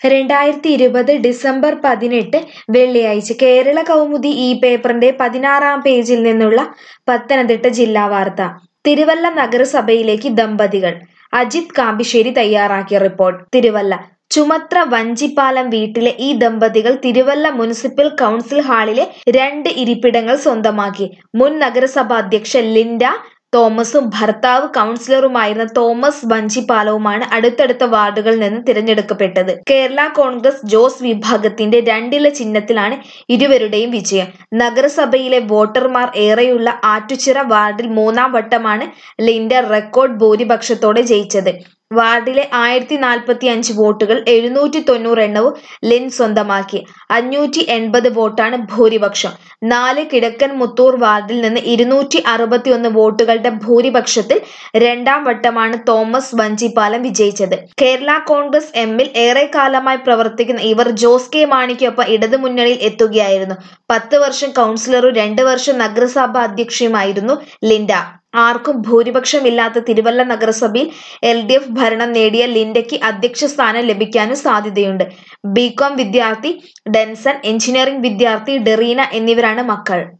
രണ്ടായിരത്തി ഇരുപത് ഡിസംബർ പതിനെട്ട് വെള്ളിയാഴ്ച കേരള കൗമുദി ഈ പേപ്പറിന്റെ പതിനാറാം പേജിൽ നിന്നുള്ള പത്തനംതിട്ട ജില്ലാ വാർത്ത തിരുവല്ല നഗരസഭയിലേക്ക് ദമ്പതികൾ അജിത് കാമ്പിശ്ശേരി തയ്യാറാക്കിയ റിപ്പോർട്ട് തിരുവല്ല ചുമത്ര വഞ്ചിപ്പാലം വീട്ടിലെ ഈ ദമ്പതികൾ തിരുവല്ല മുനിസിപ്പൽ കൗൺസിൽ ഹാളിലെ രണ്ട് ഇരിപ്പിടങ്ങൾ സ്വന്തമാക്കി മുൻ നഗരസഭാ അധ്യക്ഷ ലിൻഡ തോമസും ഭർത്താവ് കൗൺസിലറുമായിരുന്ന തോമസ് വഞ്ചിപ്പാലവുമാണ് അടുത്തടുത്ത വാർഡുകളിൽ നിന്ന് തിരഞ്ഞെടുക്കപ്പെട്ടത് കേരള കോൺഗ്രസ് ജോസ് വിഭാഗത്തിന്റെ രണ്ടില ചിഹ്നത്തിലാണ് ഇരുവരുടെയും വിജയം നഗരസഭയിലെ വോട്ടർമാർ ഏറെയുള്ള ആറ്റുചിറ വാർഡിൽ മൂന്നാം വട്ടമാണ് ലിൻഡ റെക്കോർഡ് ഭൂരിപക്ഷത്തോടെ ജയിച്ചത് വാർഡിലെ ആയിരത്തി നാൽപ്പത്തി അഞ്ച് വോട്ടുകൾ എഴുന്നൂറ്റി തൊണ്ണൂറ് എണ്ണവും ലിൻ സ്വന്തമാക്കി അഞ്ഞൂറ്റി എൺപത് വോട്ടാണ് ഭൂരിപക്ഷം നാല് കിഴക്കൻ മുത്തൂർ വാർഡിൽ നിന്ന് ഇരുന്നൂറ്റി അറുപത്തി ഒന്ന് വോട്ടുകളുടെ ഭൂരിപക്ഷത്തിൽ രണ്ടാം വട്ടമാണ് തോമസ് വഞ്ചിപ്പാലം വിജയിച്ചത് കേരള കോൺഗ്രസ് എമ്മിൽ ഏറെക്കാലമായി പ്രവർത്തിക്കുന്ന ഇവർ ജോസ് കെ മാണിക്കൊപ്പം ഇടതുമുന്നണിയിൽ എത്തുകയായിരുന്നു പത്ത് വർഷം കൗൺസിലറും രണ്ട് വർഷം നഗരസഭാ അധ്യക്ഷയുമായിരുന്നു ലിൻഡ ആർക്കും ഭൂരിപക്ഷമില്ലാത്ത തിരുവല്ല നഗരസഭയിൽ എൽ ഡി എഫ് ഭരണം നേടിയ ലിൻഡയ്ക്ക് അധ്യക്ഷ സ്ഥാനം ലഭിക്കാനും സാധ്യതയുണ്ട് ബികോം വിദ്യാർത്ഥി ഡെൻസൺ എഞ്ചിനീയറിംഗ് വിദ്യാർത്ഥി ഡെറീന എന്നിവരാണ് മക്കൾ